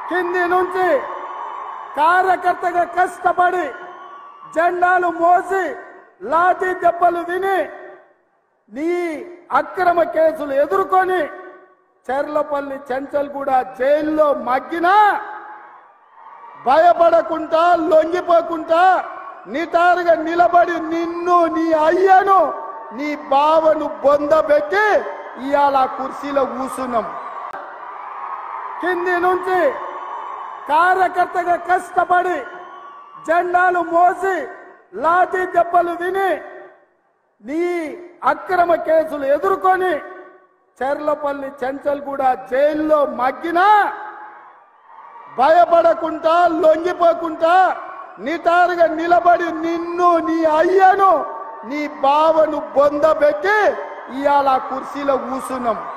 కింది నుంచి కార్యకర్తగా కష్టపడి జెండాలు మోసి లాఠీ దెబ్బలు విని నీ అక్రమ కేసులు ఎదుర్కొని చెర్లపల్లి చెంచల్గూడ జైల్లో మగ్గినా భయపడకుండా లొంగిపోకుండా నిటారుగా నిలబడి నిన్ను నీ అయ్యను నీ బావను బొందబెట్టి ఇవాళ ఆ కుర్చీలో కూసున్నాం కింది నుంచి కార్యకర్తగా కష్టపడి జెండాలు మోసి లాఠీ దెబ్బలు విని నీ అక్రమ కేసులు ఎదుర్కొని చెర్లపల్లి చెంచల్గూడ జైల్లో మగ్గినా భయపడకుండా లొంగిపోకుండా నిటారుగా నిలబడి నిన్ను నీ అయ్యను నీ బావను బొందబెట్టి ఇవాళ ఆ కుర్చీలో కూసున్నాం